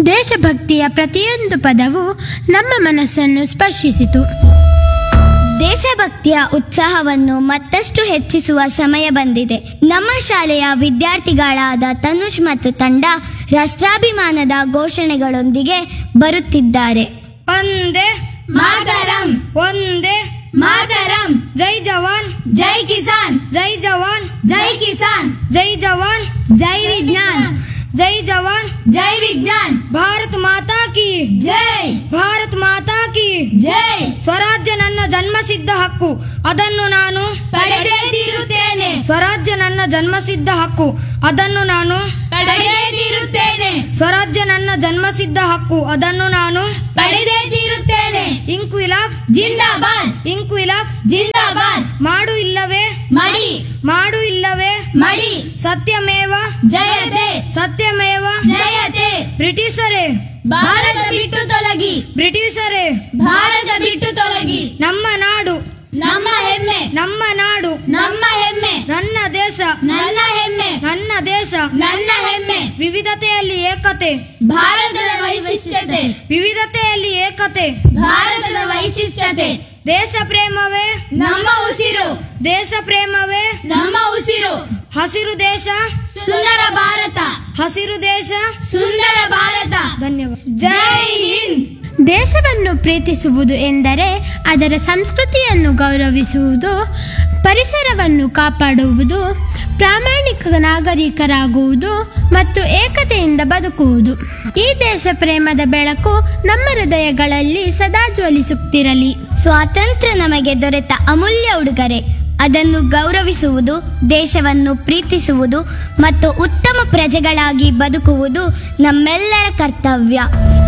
ದೇಶಭಕ್ತಿಯ ಪ್ರತಿಯೊಂದು ಪದವು ನಮ್ಮ ಮನಸ್ಸನ್ನು ಸ್ಪರ್ಶಿಸಿತು ದೇಶಭಕ್ತಿಯ ಉತ್ಸಾಹವನ್ನು ಮತ್ತಷ್ಟು ಹೆಚ್ಚಿಸುವ ಸಮಯ ಬಂದಿದೆ ನಮ್ಮ ಶಾಲೆಯ ವಿದ್ಯಾರ್ಥಿಗಳಾದ ತನುಷ್ ಮತ್ತು ತಂಡ ರಾಷ್ಟ್ರಾಭಿಮಾನದ ಘೋಷಣೆಗಳೊಂದಿಗೆ ಬರುತ್ತಿದ್ದಾರೆ ಒಂದೇ ಮಾತರಂ ಒಂದೇ ಮಾತರಂ ಜೈ ಜವಾನ್ ಜೈ ಕಿಸಾನ್ ಜೈ ಜವಾನ್ ಜೈ ಕಿಸಾನ್ ಜೈ ಜವಾನ್ ಜೈ ವಿಜ್ಞಾನ್ ಜೈ ಜವಾನ್ ಜೈ ವಿಜ್ಞಾನ್ ಭಾರತ್ ಮಾತಾ ಕಿ ಜೈ ಭಾರತ್ ಮಾತಾ ಕಿ ಜೈ ಸ್ವರಾಜ್ಯ ನನ್ನ ಜನ್ಮಸಿದ್ಧ ಹಕ್ಕು ಅದನ್ನು ನಾನು ಪಡೆದೇ ತೀರುತ್ತೇನೆ ಸ್ವರಾಜ್ಯ ನನ್ನ ಜನ್ಮಸಿದ್ಧ ಹಕ್ಕು ಅದನ್ನು ನಾನು ಪಡೆದೇ ತೀರುತ್ತೇನೆ ಸ್ವರಾಜ್ಯ ನನ್ನ ಜನ್ಮಸಿದ್ಧ ಹಕ್ಕು ಅದನ್ನು ನಾನು ಪಡೆದೇ ತೀರುತ್ತೇನೆ ಇಂಕ್ವಿಲಾಬ್ ಜಿಂದಾಬಾದ್ ಇಂಕ್ವಿಲಾಬ್ ಜಿಂದಾಬಾದ್ ಮಾಡು ಇಲ್ಲವೇ ಮಡಿ ಮಾಡು ಇಲ್ಲವೇ ಮಡಿ ಸತ್ಯಮೇವ ಜಯತೆ ಸತ್ಯಮೇವ ಜಯತೆ ಬ್ರಿಟಿಷರೇ ಭಾರತ ಬಿಟ್ಟು ತೊಲಗಿ ಬ್ರಿಟಿಷರೇ ಭಾರತ ಬಿಟ್ಟು ತೊಲಗಿ ನಮ್ಮ ನಾಡು ನಮ್ಮ ಹೆಮ್ಮೆ ನಮ್ಮ ನಾಡು ನಮ್ಮ ಹೆಮ್ಮೆ ನನ್ನ ದೇಶ ನನ್ನ ಹೆಮ್ಮೆ ನನ್ನ ದೇಶ ನನ್ನ ಹೆಮ್ಮೆ ವಿವಿಧತೆಯಲ್ಲಿ ಏಕತೆ ಭಾರತದ ವೈಶಿಷ್ಟ್ಯತೆ ವಿವಿಧತೆಯಲ್ಲಿ ಏಕತೆ ಭಾರತದ ವೈಶಿಷ್ಟ್ಯತೆ ದೇಶ ಪ್ರೇಮವೇ ನಮ್ಮ ಉಸಿರು ದೇಶ ಪ್ರೇಮವೇ ನಮ್ಮ ಉಸಿರು ಹಸಿರು ದೇಶ ಸುಂದರ ಭಾರತ ಹಸಿರು ದೇಶ ಸುಂದರ ಭಾರತ ಧನ್ಯವಾದ ಜೈ ಹಿಂದ್ ದೇಶವನ್ನು ಪ್ರೀತಿಸುವುದು ಎಂದರೆ ಅದರ ಸಂಸ್ಕೃತಿಯನ್ನು ಗೌರವಿಸುವುದು ಪರಿಸರವನ್ನು ಕಾಪಾಡುವುದು ಪ್ರಾಮಾಣಿಕ ನಾಗರಿಕರಾಗುವುದು ಮತ್ತು ಏಕತೆಯಿಂದ ಬದುಕುವುದು ಈ ದೇಶ ಪ್ರೇಮದ ಬೆಳಕು ನಮ್ಮ ಹೃದಯಗಳಲ್ಲಿ ಸದಾ ಜ್ವಲಿಸುತ್ತಿರಲಿ ಸ್ವಾತಂತ್ರ್ಯ ನಮಗೆ ದೊರೆತ ಅಮೂಲ್ಯ ಉಡುಗೊರೆ ಅದನ್ನು ಗೌರವಿಸುವುದು ದೇಶವನ್ನು ಪ್ರೀತಿಸುವುದು ಮತ್ತು ಉತ್ತಮ ಪ್ರಜೆಗಳಾಗಿ ಬದುಕುವುದು ನಮ್ಮೆಲ್ಲರ ಕರ್ತವ್ಯ